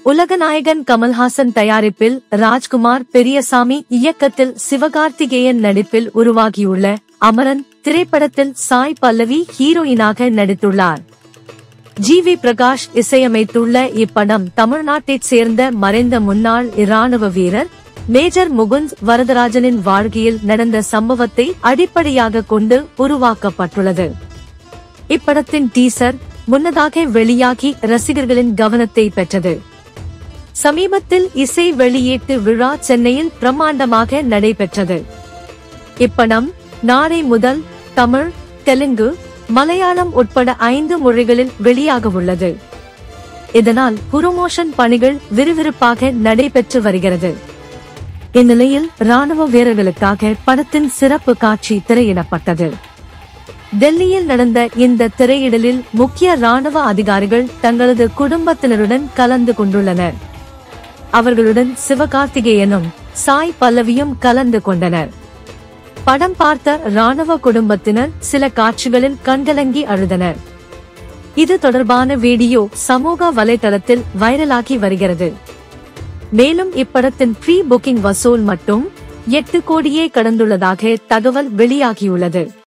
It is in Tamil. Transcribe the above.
உலகநாயகன் கமல்ஹாசன் தயாரிப்பில் ராஜ்குமார் பெரியசாமி இயக்கத்தில் சிவகார்த்திகேயன் நடிப்பில் உருவாகியுள்ள அமரன் திரைப்படத்தில் சாய் பல்லவி ஹீரோயினாக நடித்துள்ளார் ஜி வி பிரகாஷ் இசையமைத்துள்ள இப்படம் தமிழ்நாட்டைச் சேர்ந்த மறைந்த முன்னாள் இராணுவ வீரர் மேஜர் முகுந்த் வரதராஜனின் வாழ்க்கையில் நடந்த சம்பவத்தை அடிப்படையாக கொண்டு உருவாக்கப்பட்டுள்ளது இப்படத்தின் டீசர் முன்னதாக வெளியாகி ரசிகர்களின் கவனத்தை பெற்றது சமீபத்தில் இசை வெளியீட்டு விழா சென்னையில் பிரம்மாண்டமாக நடைபெற்றது இப்படம் நாளை முதல் தமிழ் தெலுங்கு மலையாளம் உட்பட ஐந்து மொழிகளில் வெளியாக உள்ளது இதனால் புரோமோஷன் பணிகள் விறுவிறுப்பாக நடைபெற்று வருகிறது இந்நிலையில் ராணுவ வீரர்களுக்காக படத்தின் சிறப்பு காட்சி திரையிடப்பட்டது டெல்லியில் நடந்த இந்த திரையிடலில் முக்கிய ராணுவ அதிகாரிகள் தங்களது குடும்பத்தினருடன் கலந்து கொண்டுள்ளனர் அவர்களுடன் சிவகார்த்திகேயனும் சாய் பல்லவியும் கலந்து கொண்டனர் படம் பார்த்த ராணுவ குடும்பத்தினர் சில காட்சிகளில் கண்கலங்கி அழுதனர் இது தொடர்பான வீடியோ சமூக வலைதளத்தில் வைரலாகி வருகிறது மேலும் இப்படத்தின் ப்ரீ புக்கிங் வசூல் மட்டும் எட்டு கோடியே கடந்துள்ளதாக தகவல் வெளியாகியுள்ளது